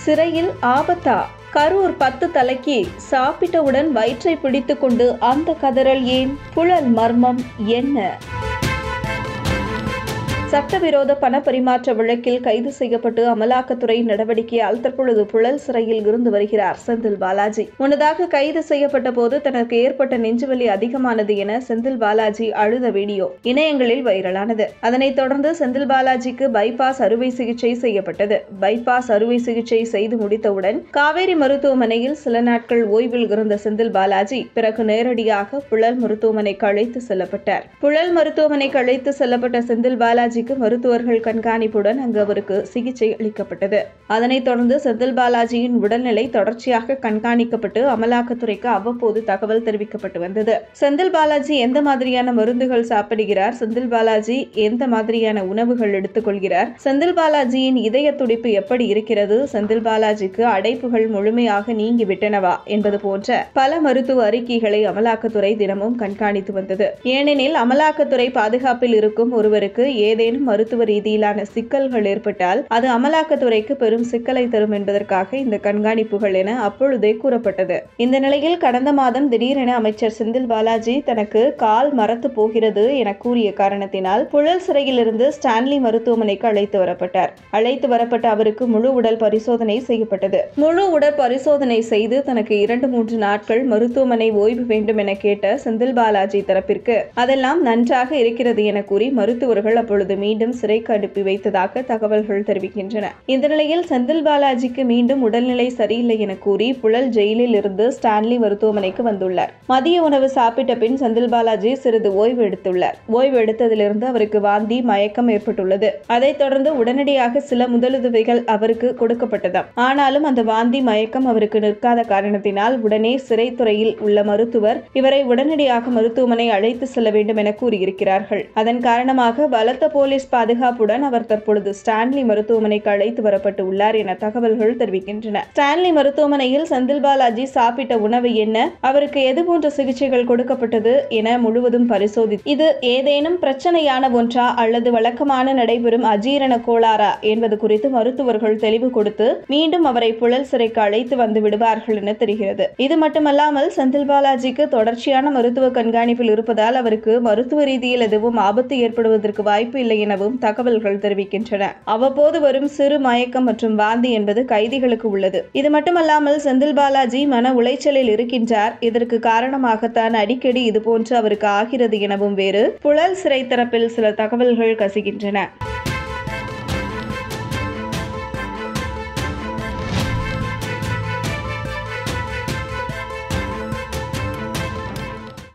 சிறையில் ஆபத்தா கரூர் பத்து தலைக்கு சாப்பிட்டவுடன் வயிற்றை பிடித்துக்கொண்டு அந்த கதறல் ஏன் புழல் மர்மம் என்ன சட்டவிரோத பண பரிமாற்ற வழக்கில் கைது செய்யப்பட்டு அமலாக்கத்துறை நடவடிக்கையால் தற்பொழுது புழல் சிறையில் இருந்து வருகிறார் செந்தில் பாலாஜி முன்னதாக கைது செய்யப்பட்ட போது தனக்கு ஏற்பட்ட நெஞ்சுவலி அதிகமானது என செந்தில் பாலாஜி அழுத வீடியோ இணையங்களில் வைரலானது அதனைத் தொடர்ந்து செந்தில் பாலாஜிக்கு பைபாஸ் அறுவை சிகிச்சை செய்யப்பட்டது பைபாஸ் அறுவை சிகிச்சை செய்து முடித்தவுடன் காவேரி மருத்துவமனையில் சில நாட்கள் ஓய்வில் இருந்த செந்தில் பாலாஜி பிறகு நேரடியாக புழல் மருத்துவமனைக்கு அழைத்து செல்லப்பட்டார் புழல் மருத்துவமனைக்கு அழைத்து செல்லப்பட்ட செந்தில் பாலாஜிக்கு மருத்துவர்கள் கண்காணிப்புடன் அங்கு அவருக்கு சிகிச்சை அளிக்கப்பட்டது அதனைத் தொடர்ந்து செந்தில் பாலாஜியின் உடல்நிலை தொடர்ச்சியாக கண்காணிக்கப்பட்டு அமலாக்கத்துறைக்கு அவ்வப்போது தகவல் தெரிவிக்கப்பட்டு வந்தது செந்தில் பாலாஜி எந்த மாதிரியான மருந்துகள் சாப்பிடுகிறார் செந்தில் பாலாஜி எந்த மாதிரியான உணவுகள் எடுத்துக்கொள்கிறார் செந்தில் பாலாஜியின் இதய துடிப்பு எப்படி இருக்கிறது செந்தில் பாலாஜிக்கு அடைப்புகள் முழுமையாக நீங்கிவிட்டனவா என்பது போன்ற பல மருத்துவ அறிக்கைகளை அமலாக்கத்துறை தினமும் கண்காணித்து வந்தது ஏனெனில் அமலாக்கத்துறை பாதுகாப்பில் இருக்கும் ஒருவருக்கு ஏதேனும் மருத்துவ ரீதியிலான சிக்கல்கள் ஏற்பட்டால் அது அமலாக்கத்துறைக்கு பெரும் சிக்கலை தரும் என்பதற்காக இந்த கண்காணிப்புகள் என அப்பொழுதே கூறப்பட்டது இந்த நிலையில் கடந்த மாதம் திடீரென அமைச்சர் செந்தில் பாலாஜி தனக்கு கால் மரத்து போகிறது என கூறிய காரணத்தினால் புழல் சிறையிலிருந்து ஸ்டான்லி மருத்துவமனைக்கு அழைத்து வரப்பட்டார் அழைத்து வரப்பட்ட அவருக்கு முழு உடல் பரிசோதனை செய்யப்பட்டது முழு உடல் பரிசோதனை செய்து தனக்கு இரண்டு மூன்று நாட்கள் மருத்துவமனை ஓய்வு வேண்டும் என கேட்ட செந்தில் பாலாஜி தரப்பிற்கு அதெல்லாம் நன்றாக இருக்கிறது என கூறி மருத்துவர்கள் அப்பொழுது மீண்டும் சிறைக்கு அனுப்பி வைத்ததாக தகவல்கள் தெரிவிக்கின்றன இந்த நிலையில் செந்தில் பாலாஜிக்கு மீண்டும் உடல்நிலை சரியில்லை என கூறி புழல் ஜெயிலில் இருந்து ஸ்டான்லி மருத்துவமனைக்கு வந்துள்ளார் மதிய உணவு சாப்பிட்ட பின் செந்தில் பாலாஜி சிறிது ஓய்வு எடுத்துள்ளார் ஓய்வு எடுத்ததிலிருந்து அவருக்கு வாந்தி மயக்கம் ஏற்பட்டுள்ளது அதைத் தொடர்ந்து உடனடியாக சில முதலுதவிகள் அவருக்கு கொடுக்கப்பட்டதாம் ஆனாலும் அந்த வாந்தி மயக்கம் அவருக்கு நிற்காத காரணத்தினால் உடனே சிறைத்துறையில் உள்ள மருத்துவர் இவரை உடனடியாக மருத்துவமனை அழைத்து செல்ல வேண்டும் என கூறியிருக்கிறார்கள் அதன் காரணமாக பலத்த போலீஸ் பாதுகாப்புடன் அவர் தற்பொழுது ஸ்டான்லி மருத்துவமனைக்கு அழைத்து வரப்பட்டு உள்ளார் என தகவல்கள் தெரிவிக்கின்றன ஸ்டான்லி மருத்துவமனையில் செந்தில் பாலாஜி சாப்பிட்ட உணவு என்ன அவருக்கு எது போன்ற சிகிச்சைகள் கொடுக்கப்பட்டது என முழுவதும் பரிசோதி இது ஏதேனும் பிரச்சனையான ஒன்றா அல்லது வழக்கமான நடைபெறும் அஜீரண கோளாறா என்பது குறித்து மருத்துவர்கள் தெளிவு கொடுத்து மீண்டும் அவரை புழல் சிறைக்கு அழைத்து வந்து விடுவார்கள் என தெரிகிறது இது மட்டுமல்லாமல் செந்தில் பாலாஜிக்கு தொடர்ச்சியான மருத்துவ கண்காணிப்பில் இருப்பதால் அவருக்கு மருத்துவ ரீதியில் எதுவும் ஆபத்து ஏற்படுவதற்கு வாய்ப்பு இல்லை எனவும் தகவல்கள் தெரிவிக்கின்றன அவ்வப்போது வரும் சிறு மயக்கம் மற்றும் வாந்தி என்பது கைதிகளுக்கு உள்ளது இது மட்டுமல்லாமல் செந்தில் பாலாஜி மன உளைச்சலில் இருக்கின்றார் இதற்கு காரணமாகத்தான் அடிக்கடி இதுபோன்று அவருக்கு ஆகிறது எனவும் வேறு புழல் சிறை தரப்பில் சில தகவல்கள் கசிகின்றன